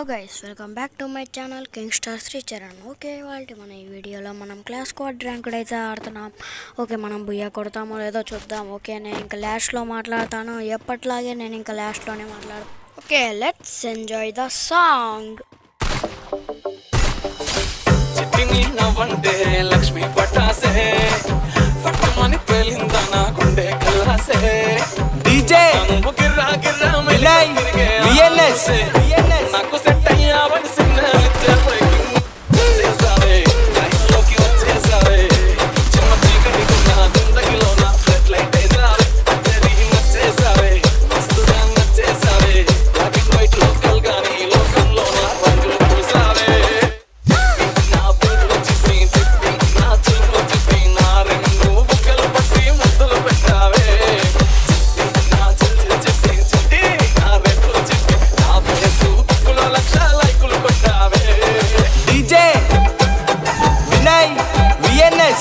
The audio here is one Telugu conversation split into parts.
guys welcome back to my channel king star Sricharan okay వాళ్ళ మన ఈ వీడియోలో మనం క్లాస్ స్క్వాడ్ ర్యాంకుడ్ అయితే ఆడుతున్నాం ఓకే మనం బుయ్య కొడతామో లేదో చూద్దాం ఓకే నేను ఇంకా లాస్ట్లో మాట్లాడతాను ఎప్పట్లాగే నేను ఇంకా లాస్ట్లోనే మాట్లాడతాను okay let's enjoy the song చిట్టిని నవ్వంటే లక్ష్మి పట్టాసే పట్టుమని పేలిందా నా గుండె కల్లాసే డీజే నువ్వు గిర్రా గిర్రా వినయ్ విఎన్ఎస్ నాకు సెట్ అయ్యావని సిగ్నల్ ఇచ్చే breaking చేసావే లైఫ్లోకి వచ్చేసావే చిన్న చీకటికున్న జిందగీలోన ఫ్లడ్ లైట్ వేసావే అద్దరి నచ్చేసావే మస్తుగా నచ్చేసావే బ్లాక్ అండ్ వైట్ లోకల్ గానీ లోకంలోన రంగులు పూసావే నా పేరు చిట్టి చిట్టి నా చూపు చిట్టి నా రెండు బుగ్గలు పట్టి ముద్దులు పెట్టావే నా చిట్టి చిట్టి చిట్టి నా రెప్పు చిట్టి నా ఫేసు బుక్కులో లక్ష లైకులు కొట్టావే DJ Vinay VNS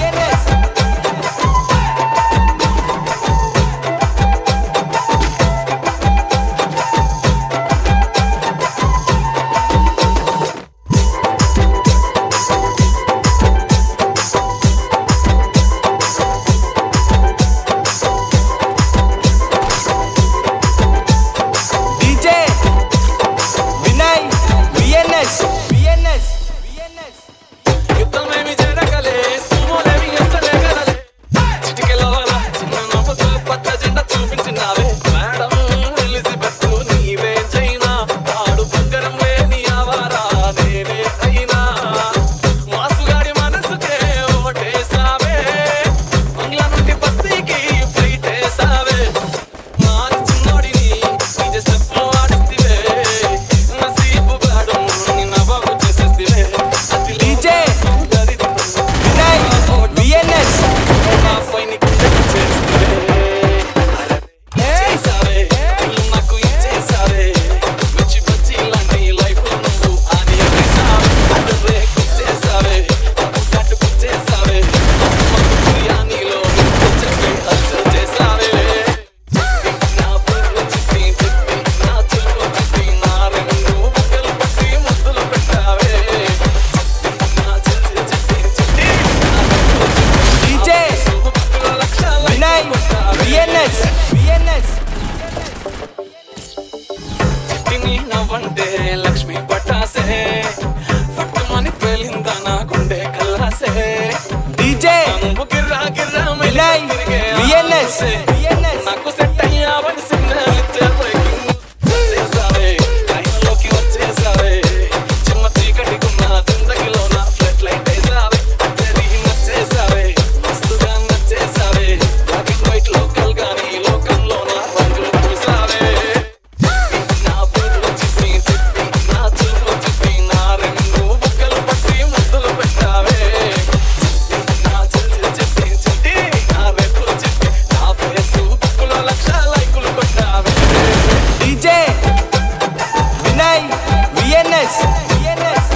DJ Vinay VNS VNS VNS యుద్ధమేమి జరగలే సుమోలేమి అసలే గలలే చిటికెలో అలా చిన్న నవ్వుతూ పచ్చ జెండా చూపించినావే మేడం ఎలిజబెత్ నీవే చైనా వాడు బంగారం లేని ఆవారా నేనే అయినా మాసుగాడి మనసుకే ఓటేసావే బంగ్లా నుండి బస్తీకి ఫ్లైట్ వేసావే మారి చిన్నోడిని నిజ స్టెప్ ఆడిస్తివే నసీబు గాడు నిన్న బాబు చేసేస్తివే అతి DJ Vinay VNS DJ Vinay VNS VNS చిట్టిని నవ్వంటే లక్ష్మి పట్టాసే పట్టుమని పేలిందా నా గుండె కల్లాసే డీజే నువ్వు గిర్రా గిర్రా వినయ్ విఎన్ఎస్ విఎన్ఎస్ నాకు సెట్ అయ్యావని సిగ్నల్ ఇచ్చే breaking చేసావే లైఫ్లోకి వచ్చేసావే చిన్న చీకటికున్న జిందగీలోన ఫ్లడ్ లైట్ వేసావే అద్దరి నచ్చేసావే మస్తుగా నచ్చేసావే బ్లాక్ అండ్ వైట్ లోకల్ గానీ లోకంలోన రంగులు పూసావే నా పేరు చిట్టి చిట్టి నా చూపు చిట్టి నా రెండు బుగ్గలు పట్టి ముద్దులు పెట్టావే నా చిట్టి చిట్టి చిట్టి నా రెప్పు చిట్టి నా ఫేసు బుక్కులో లక్ష లైకులు కొట్టావే DJ Vinay VNS VNS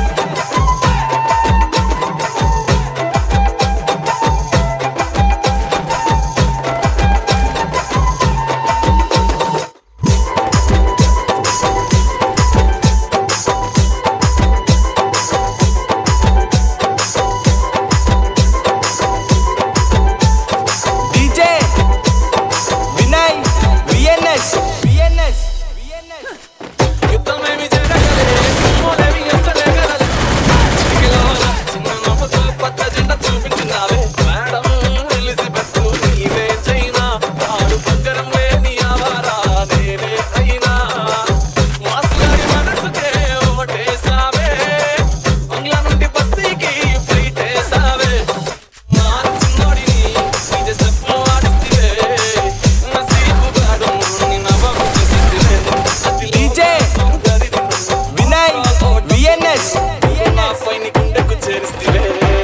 DJ Vinay VNS VNS VNS యుద్ధమేమి జరగలే సుమోలేమి అసలే గలలే చిటికెలో అలా చిన్న నవ్వుతూ పచ్చ జెండా చూపించినావే మేడం ఎలిజబెత్ నీవే చైనా వాడు బంగారం లేని ఆవారా నేనే అయినా మాసుగాడి మనసుకే ఓటేసావే బంగ్లా నుండి బస్తీకి ఫ్లైట్ వేసావే మారి చిన్నోడిని నిజ స్టెప్ ఆడిస్తివే నసీబు గాడు నిన్న బాబు చేసేస్తివే అతి డీజే వినయ్ విఎన్ఎస్ విఎన్ఎస్ పైన గుండెకు చేరిస్తివే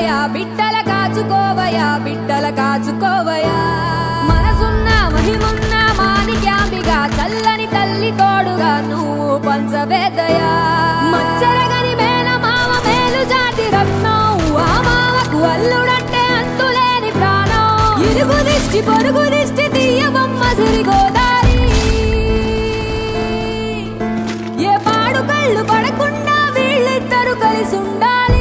కాచుకోవయా బిడ్డల కాచుకోవయా బిడ్డల కాచుకోవయా మనసున్న మహిమున్న మాణిక్యాంబిగా చల్లని తల్లి తోడుగా నువ్వు పంచవేదయా మచ్చరగని మేన మామ మేలు జాతి రత్నం ఆ మామకు అల్లుడంటే అంతులేని ప్రాణం ఇరుగు దిష్టి పొరుగు దిష్టి తీయవమ్మ సిరిగోదారి ఏ పాడు కళ్ళు పడకుండా వీళ్ళిద్దరు కలిసి ఉండాలి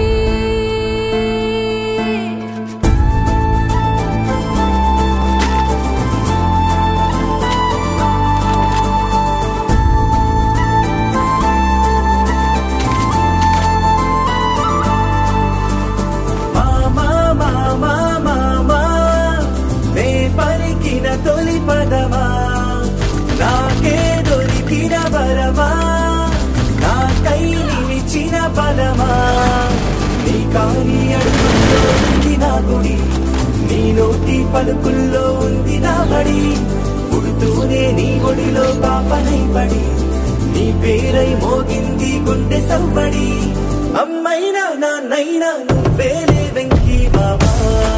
మామా మామా మామా నే పలికిన తొలి పదమా నాకే దొరికిన వరమా నాకై నిలిచిన బలమా నీ కాని అడుగుల్లో ఉంది నా గుడి నీ నోటి పలుకుల్లో ఉంది నా బడి పుడుతూనే నీ ఒడిలో పాపనై పడి నీ పేరై మోగింది గుండె సవ్వడి అమ్మైనా నాన్నైనా నువ్వేలే వెంకీ బాబా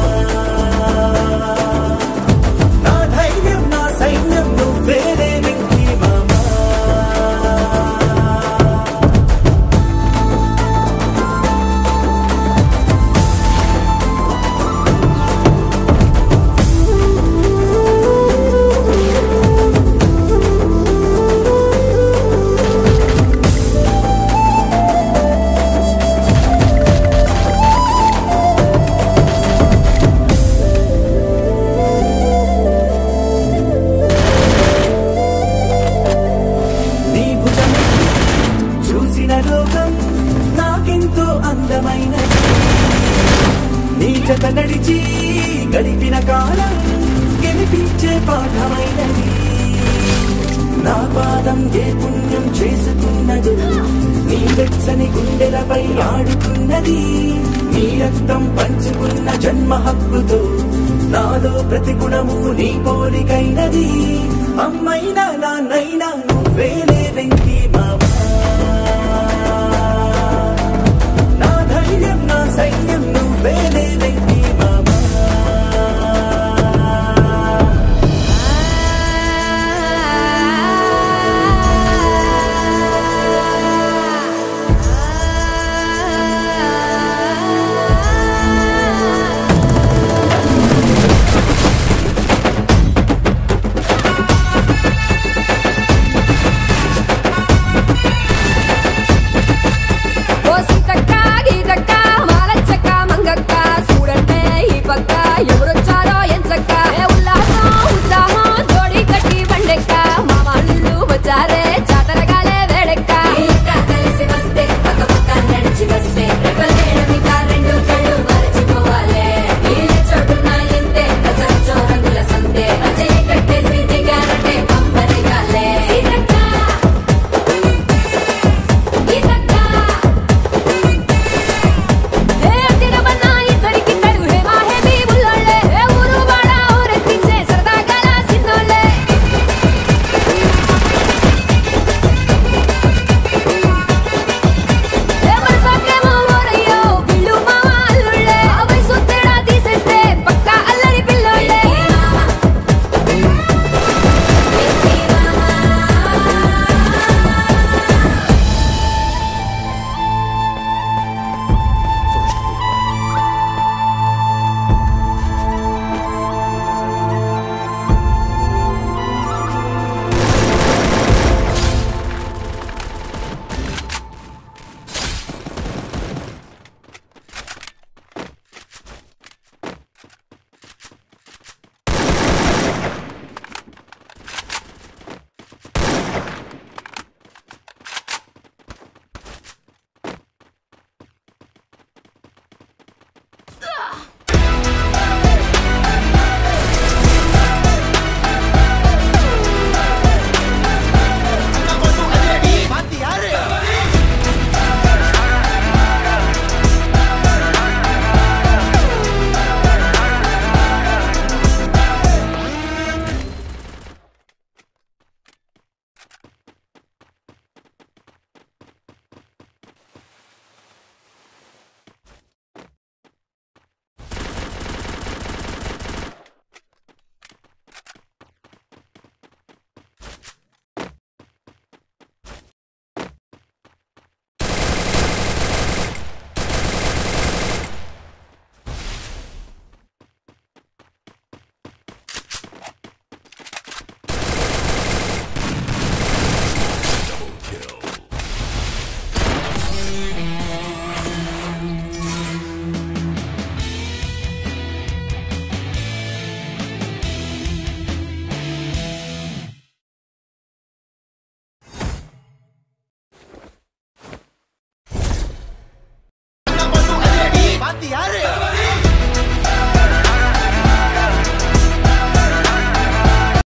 నా ధైర్యం నా సైన్యం నువ్వేలే వెంకీ మామా నీ భుజమే చూసిన లోకం నాకెంతో అందమైనది నీ జత నడిచి గడిపిన కాలం గెలిపించే పాఠమైనది నా పాదం ఏ పుణ్యం చేసుకున్నదు నీ వెచ్చని గుండెలపై ఆడుతున్నది నీ రక్తం పంచుకున్న జన్మ హక్కుతో నాలో ప్రతి గుణము నీ పోలికైనది అమ్మైనా నాన్నైనా నువ్వేలే